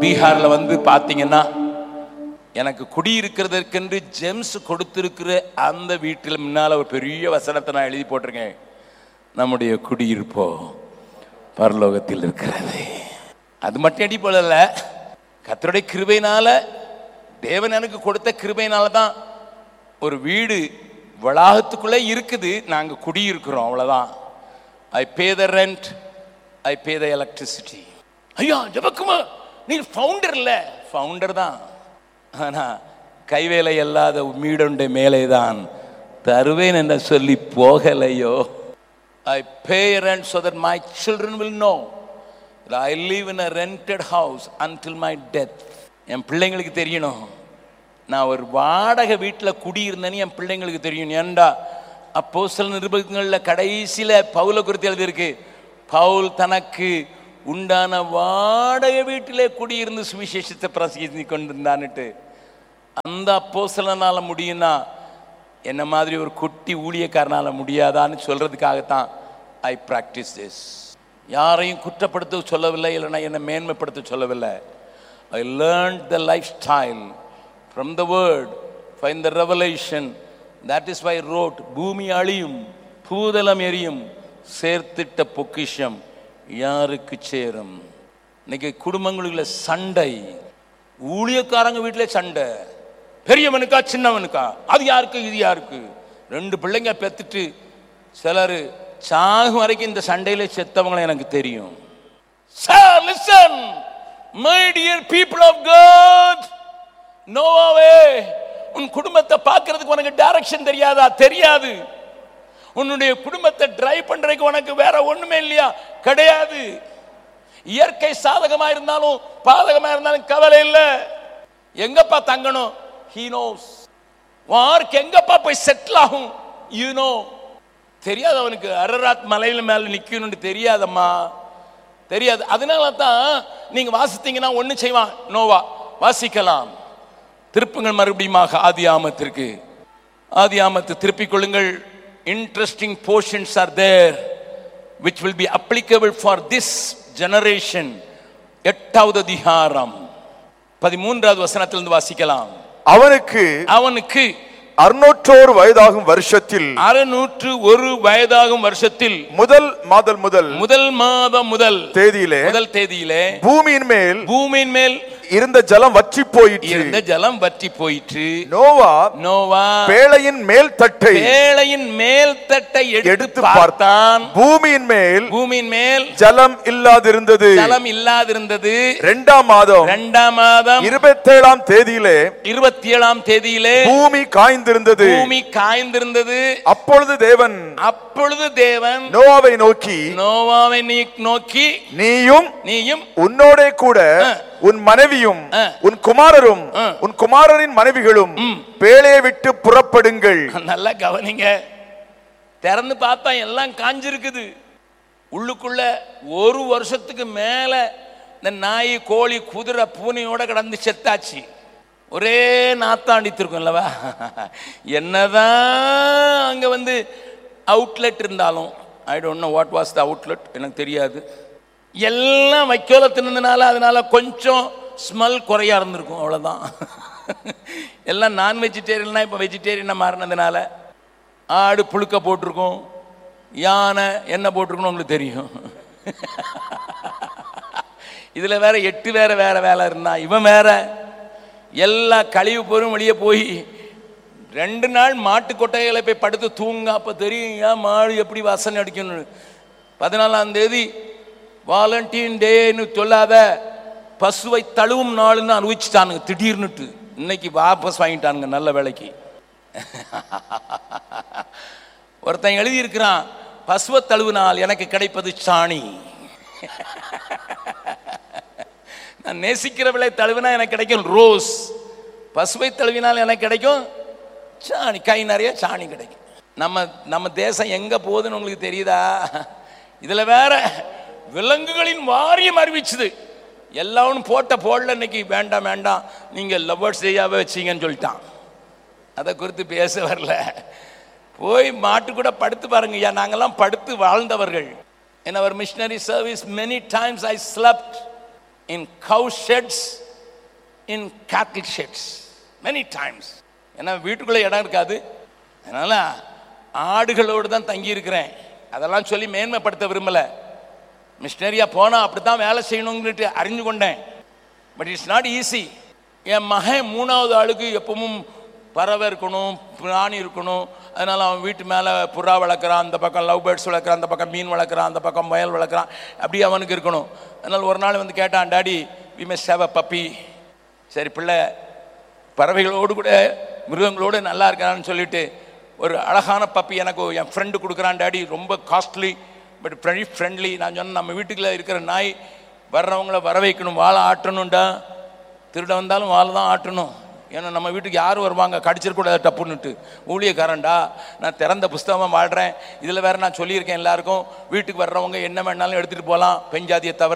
பீகார்ல வந்து பார்த்தீங்கன்னா எனக்கு குடியிருக்கிறதற்கென்று ஜெம்ஸ் கொடுத்திருக்கிற அந்த வீட்டில் முன்னால ஒரு பெரிய வசனத்தை நான் எழுதி போட்டிருக்கேன் நம்முடைய குடியிருப்போ பரலோகத்தில் இருக்கிறது அது மட்டும் அடி போலல கத்தருடைய கிருபையினால தேவன் எனக்கு கொடுத்த கிருபையினால தான் ஒரு வீடு வளாகத்துக்குள்ளே இருக்குது நாங்க குடியிருக்கிறோம் அவ்வளவுதான் ஐ பே த ரெண்ட் ஐ பே த எலக்ட்ரிசிட்டி ஐயா ஜபக்குமா நீ ஃபவுண்டர் இல்ல ஃபவுண்டர் தான் ஆனா கைவேலை அல்லாத மீடுண்ட மேலே தான் தருவேன் என்று சொல்லி போகலையோ I pay rent so that my children will know that I live in a rented house until my death என் பிள்ளைங்களுக்கு தெரியணும் நான் ஒரு வாடகை வீட்டில் குடியிருந்தேன்னு என் பிள்ளைங்களுக்கு தெரியும் ஏன்டா அப்போ சில நிருபங்களில் கடைசியில் பவுல குறித்து எழுதியிருக்கு பவுல் தனக்கு உண்டான வாடகை வீட்டிலே குடியிருந்து சுவிசேஷத்தை பிரசங்கி கொண்டிருந்தான்னுட்டு அந்த அப்போஸ்தலனால முடியும்னா என்ன மாதிரி ஒரு குட்டி ஊழியக்காரனால முடியாதான்னு சொல்றதுக்காகத்தான் ஐ பிராக்டிஸ் திஸ் யாரையும் குற்றப்படுத்த சொல்லவில்லை இல்லைன்னா என்னை மேன்மைப்படுத்த சொல்லவில்லை I learn the lifestyle from the word find the revelation that is why road பூமி அழியும் பூதலம் எரியும் சேர்த்திட்ட பொக்கிஷம் யாருக்கு சேரும் இன்னைக்கு குடும்பங்களுக்குள்ள சண்டை ஊழியக்காரங்க வீட்டிலே சண்டை பெரியவனுக்கா சின்னவனுக்கா அது யாருக்கு இது யாருக்கு ரெண்டு பிள்ளைங்க பெத்துட்டு சிலர் சாகும் வரைக்கும் இந்த சண்டையில செத்தவங்களை எனக்கு தெரியும் sir listen my dear people of God நோவாவே உன் குடும்பத்தை பார்க்கிறதுக்கு உனக்கு டைரக்ஷன் தெரியாதா தெரியாது உன்னுடைய குடும்பத்தை டிரைவ் பண்றதுக்கு உனக்கு வேற ஒண்ணுமே இல்லையா கிடையாது இயற்கை சாதகமா இருந்தாலும் பாதகமா இருந்தாலும் கவலை இல்லை எங்கப்பா தங்கணும் ஹீ நோஸ் வார்க்கு எங்கப்பா போய் செட்டில் ஆகும் யூ நோ தெரியாது அவனுக்கு அரராத் மலையில மேல நிக்கணும்னு தெரியாதம்மா தெரியாது அதனால தான் நீங்க வாசித்தீங்கன்னா ஒண்ணு செய்வான் நோவா வாசிக்கலாம் திருப்புங்கள் மறுபடியுமாக ஆதி ஆமத்திற்கு ஆதி ஆமத்து திருப்பிக் கொள்ளுங்கள் interesting portions are there which will be applicable for this generation எட்டாவது அதிகாரம் பதிமூன்றாவது வசனத்திலிருந்து வாசிக்கலாம் அவனுக்கு அவனுக்கு அறுநூற்றோரு வயதாகும் வருஷத்தில் அறுநூற்று ஒரு வயதாகும் வருஷத்தில் முதல் மாதல் முதல் முதல் மாதம் முதல் தேதியிலே முதல் தேதியிலே பூமியின் மேல் பூமியின் மேல் இருந்த ஜலம் வற்றி போயிற்று இருந்த ஜலம் வற்றி போயிற்று நோவா நோவா பேழையின் மேல் தட்டை வேளையின் மேல் தட்டை எடுத்து எடுத்து பார்த்தான் பூமியின் மேல் பூமியின் மேல் ஜலம் இல்லாதிருந்தது ஜலம் இல்லாதிருந்தது இரண்டாம் மாதம் இரண்டாம் மாதம் இருபத்தேழாம் தேதியிலே இருபத்தி ஏழாம் தேதியிலே பூமி காய்ந்திருந்தது பூமி காய்ந்திருந்தது அப்பொழுது தேவன் அப்பொழுது தேவன் நோவாவை நோக்கி நோவாவை நீ நோக்கி நீயும் நீயும் உன்னோடே கூட ஆ. உன் மனைவியும் ஆ. உன் குமாரரும் ஆ. உன் குமாரரின் மனைவிகளும் பேழையை விட்டு புறப்படுங்கள் நல்லா கவனிங்க திறந்து பார்த்தா எல்லாம் காஞ்சிருக்குது உள்ளுக்குள்ள ஒரு வருஷத்துக்கு மேல இந்த நாய் கோழி குதிரை பூனையோட கடந்து செத்தாச்சு ஒரே நாத்தம் அடித்திருக்கும் அல்லவா என்னதான் அங்க வந்து அவுட்லெட் இருந்தாலும் I don't know what was the outlet எனக்கு தெரியாது எல்லாம் வைக்கோல தின்னதுனால அதனால கொஞ்சம் ஸ்மெல் குறையா இருந்திருக்கும் அவ்வளவுதான் எல்லாம் நான் வெஜிடேரியன்னா இப்போ வெஜிடேரியனாக மாறினதுனால ஆடு புழுக்க போட்டிருக்கோம் யானை என்ன போட்டிருக்கணும் உங்களுக்கு தெரியும் இதுல வேற எட்டு வேற வேற வேலை இருந்தா இவன் வேற எல்லா கழிவு பொருளும் வெளியே போய் ரெண்டு நாள் மாட்டு கொட்டைகளை போய் படுத்து தூங்க அப்ப தெரியும் ஏன் மாடு எப்படி வாசனை அடிக்கணும் பதினாலாம் தேதி வாலண்டியன் டேன்னு சொல்லாத பசுவை தழுவும் நாள்னு அனுபவிச்சுட்டானுங்க திடீர்னுட்டு இன்னைக்கு வாபஸ் வாங்கிட்டானுங்க நல்ல வேலைக்கு ஒருத்தன் எழுதியிருக்கிறான் பசுவை தழுவினால் எனக்கு கிடைப்பது சாணி நான் நேசிக்கிறவளை தழுவினா எனக்கு கிடைக்கும் ரோஸ் பசுவை தழுவினால் எனக்கு கிடைக்கும் சாணி கை நிறைய சாணி கிடைக்கும் நம்ம நம்ம தேசம் எங்க போகுதுன்னு உங்களுக்கு தெரியுதா இதுல வேற விலங்குகளின் வாரியம் அறிவிச்சுது எல்லாரும் போட்ட போடல இன்னைக்கு வேண்டாம் வேண்டாம் நீங்க லவ்வர்ஸ் டேயாவே வச்சீங்கன்னு சொல்லிட்டான் அதை குறித்து பேச வரல போய் மாட்டு கூட படுத்து பாருங்க ஐயா நாங்கெல்லாம் படுத்து வாழ்ந்தவர்கள் in our missionary service many times i slept in cow sheds, in cattle sheds. Many times. ஏன்னா வீட்டுக்குள்ளே இடம் இருக்காது அதனால ஆடுகளோடு தான் தங்கி இருக்கிறேன் அதெல்லாம் சொல்லி மேன்மைப்படுத்த விரும்பலை மிஷினரியா போனால் அப்படி தான் வேலை செய்யணுங்கன்னுட்டு அறிஞ்சு கொண்டேன் பட் இட்ஸ் நாட் ஈஸி என் மகன் மூணாவது ஆளுக்கு எப்பவும் பறவை இருக்கணும் பிராணி இருக்கணும் அதனால அவன் வீட்டு மேலே புறா வளர்க்குறான் அந்த பக்கம் லவ் பேர்ட்ஸ் வளர்க்குறான் அந்த பக்கம் மீன் வளர்க்குறான் அந்த பக்கம் முயல் வளர்க்குறான் அப்படி அவனுக்கு இருக்கணும் அதனால் ஒரு நாள் வந்து கேட்டான் daddy we must have a puppy சரி பிள்ளை பறவைகளோடு கூட மிருகங்களோடு நல்லா இருக்கிறான்னு சொல்லிட்டு ஒரு அழகான பப்பி எனக்கு என் ஃப்ரெண்டு கொடுக்குறான் டாடி ரொம்ப காஸ்ட்லி பட் வெரி ஃப்ரெண்ட்லி நான் சொன்னேன் நம்ம வீட்டுக்குள்ள இருக்கிற நாய் வர்றவங்கள வர வைக்கணும் வாழை ஆட்டணும்டா திருட வந்தாலும் வாழை தான் ஆட்டணும் ஏன்னா நம்ம வீட்டுக்கு யார் வருவாங்க கடிச்சிடக்கூடாது டப்புன்னுட்டு ஊழியக்காரன்டா நான் திறந்த புஸ்தகமாக வாழ்கிறேன் இதில் வேற நான் சொல்லியிருக்கேன் எல்லாருக்கும் வீட்டுக்கு வர்றவங்க என்ன வேணாலும் எடுத்துகிட்டு போகலாம் பெஞ்சாதியை தவிர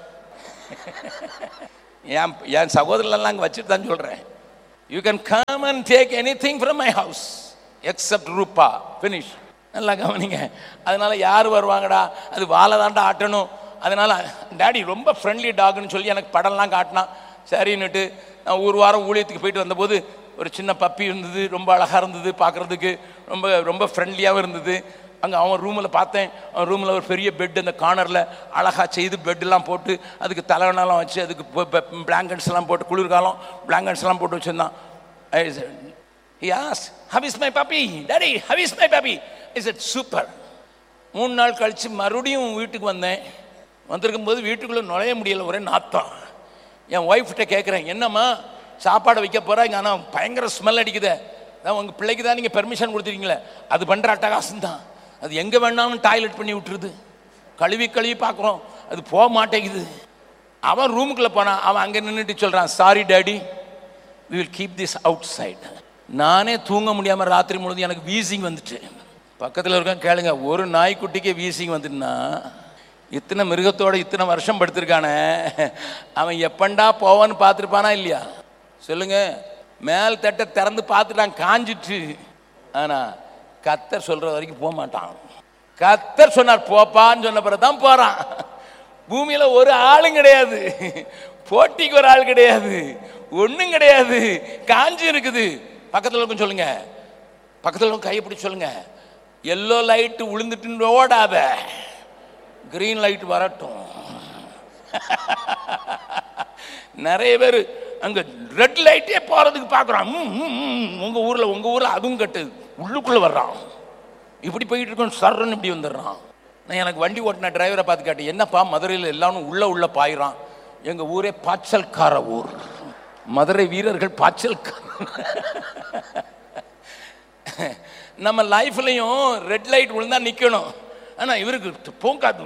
என் என் சகோதரர்லாம் அங்கே வச்சுட்டு தான் சொல்கிறேன் you can come and take anything from my house except ரூபா ஃபினிஷ் நல்லா கவனிங்க அதனால யார் வருவாங்கடா அது வாழை தாண்டா ஆட்டணும் அதனால டாடி ரொம்ப ஃப்ரெண்ட்லி டாக்னு சொல்லி எனக்கு படம்லாம் காட்டினான் சரின்னுட்டு நான் ஒரு வாரம் ஊழியத்துக்கு போயிட்டு வந்தபோது ஒரு சின்ன பப்பி இருந்தது ரொம்ப அழகாக இருந்தது பார்க்குறதுக்கு ரொம்ப ரொம்ப ஃப்ரெண்ட்லியாகவும் இருந்தது அங்கே அவன் ரூமில் பார்த்தேன் அவன் ரூமில் ஒரு பெரிய பெட் அந்த கார்னரில் அழகாக செய்து பெட்டெல்லாம் போட்டு அதுக்கு தலைவனெல்லாம் வச்சு அதுக்கு பிளாங்கெட்ஸ் எல்லாம் போட்டு குளிர்காலம் பிளாங்கெட்ஸ் எல்லாம் போட்டு வச்சுருந்தான் He asked, How is my puppy? Daddy, how is my puppy? I said, Super. மூணு நாள் கழித்து மறுபடியும் வீட்டுக்கு வந்தேன் வந்திருக்கும் போது வீட்டுக்குள்ளே நுழைய முடியல ஒரே நாத்தம் என் ஒய்ஃப்கிட்ட கேட்குறேன் என்னம்மா சாப்பாடு வைக்க போகிறாங்க ஆனால் பயங்கர ஸ்மெல் அடிக்குதே அதான் உங்கள் பிள்ளைக்கு தான் நீங்கள் பெர்மிஷன் கொடுத்துருக்கீங்களே அது பண்ணுற அட்டகாசம் தான் அது எங்கே வேணாலும் டாய்லெட் பண்ணி விட்டுருது கழுவி கழுவி பார்க்குறோம் அது போக மாட்டேங்குது அவன் ரூமுக்குள்ளே போனான் அவன் அங்கே நின்றுட்டு சொல்கிறான் sorry daddy we will keep this outside நானே தூங்க முடியாமல் ராத்திரி முழுது எனக்கு வீசிங் வந்துட்டு பக்கத்தில் இருக்க கேளுங்க ஒரு நாய்க்குட்டிக்கே வீசிங் வந்துட்டுனா இத்தனை மிருகத்தோட இத்தனை வருஷம் படுத்திருக்கானே அவன் எப்பண்டா போவான்னு பார்த்துருப்பானா இல்லையா சொல்லுங்க மேல் தட்டை திறந்து பார்த்துட்டான் காஞ்சிட்டு ஆனா கத்தர் சொல்ற வரைக்கும் போக மாட்டான் கத்தர் சொன்னார் போப்பான்னு சொன்ன பிறகு தான் போறான் பூமியில ஒரு ஆளும் கிடையாது போட்டிக்கு ஒரு ஆள் கிடையாது ஒண்ணும் கிடையாது காஞ்சி இருக்குது பக்கத்துல இருக்கும் சொல்லுங்க பக்கத்துல இருக்கும் கையை பிடிச்சு சொல்லுங்க எல்லோ லைட் விழுந்துட்டு ஓடாத கிரீன் லைட் வரட்டும் நிறைய பேர் அங்க ரெட் லைட்டே போறதுக்கு பார்க்குறான் ம், ம், ம். உங்க ஊர்ல உங்க ஊர்ல அதுவும் கட்டுது உள்ளுக்குள்ள வர்றான் இப்படி போயிட்டு இருக்கோம் சர்ன்னு இப்படி வந்துடுறான் நான் எனக்கு வண்டி ஓட்டின டிரைவரை பார்த்து கேட்டேன் என்னப்பா மதுரையில் எல்லாரும் உள்ள உள்ள பாயிறான் எங்க ஊரே பாய்ச்சல்கார ஊர் மதுரை வீரர்கள் பாய்ச்சல்கார நம்ம லைஃப்லையும் ரெட் லைட் விழுந்தா நிக்கணும் ஆனா இவருக்கு பூங்காத்து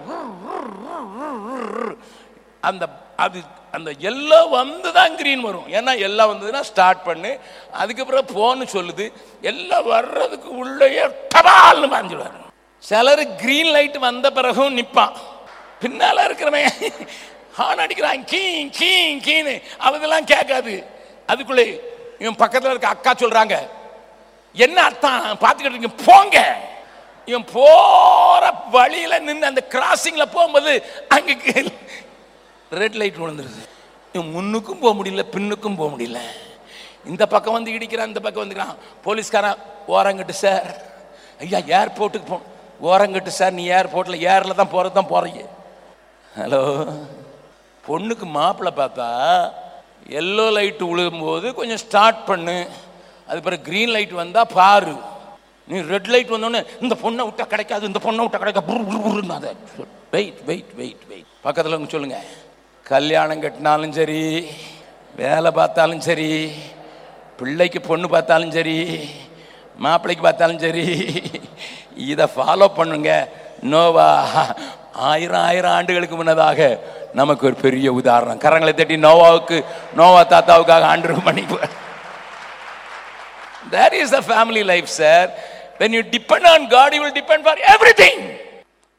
அந்த அது அந்த எல்லாம் வந்து தான் கிரீன் வரும் ஏன்னா எல்லாம் வந்ததுன்னா ஸ்டார்ட் பண்ணு அதுக்கப்புறம் போன்னு சொல்லுது எல்லாம் வர்றதுக்கு உள்ளேயே டபால்னு பாஞ்சிடுவார் சிலர் கிரீன் லைட் வந்த பிறகும் நிற்பான் பின்னால இருக்கிறவன் ஹார்ன் அடிக்கிறான் கீங் கீங் கீன்னு அவதெல்லாம் கேட்காது அதுக்குள்ளே இவன் பக்கத்தில் இருக்க அக்கா சொல்றாங்க என்ன அர்த்தம் பார்த்துக்கிட்டு இருக்கீங்க போங்க இவன் போற வழியில நின்று அந்த கிராசிங்ல போகும்போது அங்க ரெட் லைட் விழுந்துருது இவன் முன்னுக்கும் போக முடியல பின்னுக்கும் போக முடியல இந்த பக்கம் வந்து இடிக்கிறான் இந்த பக்கம் வந்துக்கிறான் போலீஸ்காரன் ஓரங்கட்டு சார் ஐயா ஏர்போர்ட்டுக்கு போ ஓரங்கட்டு சார் நீ ஏர்போர்ட்டில் ஏரில் தான் போகிறது தான் போகிறீங்க ஹலோ பொண்ணுக்கு மாப்பிள்ளை பார்த்தா எல்லோ லைட் விழுகும்போது கொஞ்சம் ஸ்டார்ட் பண்ணு அது பிறகு க்ரீன் லைட் வந்தால் பாரு நீ ரெட் லைட் வந்தோடனே இந்த பொண்ணை விட்டா கிடைக்காது இந்த பொண்ணை விட்டா கிடைக்காது புரு புரு புருன்னு அதை வெயிட் வெயிட் வெயிட் வெயிட் பக்கத்தில் உங்க சொல்லுங்க கல்யாணம் கட்டினாலும் சரி வேலை பார்த்தாலும் சரி பிள்ளைக்கு பொண்ணு பார்த்தாலும் சரி மாப்பிள்ளைக்கு பார்த்தாலும் சரி இதை ஃபாலோ பண்ணுங்க நோவா ஆயிரம் ஆயிரம் ஆண்டுகளுக்கு முன்னதாக நமக்கு ஒரு பெரிய உதாரணம் கரங்களை தட்டி நோவாவுக்கு நோவா தாத்தாவுக்காக ஆண்டு பண்ணிக்குவார் That is the family life, sir. When you depend on God, you will depend for everything.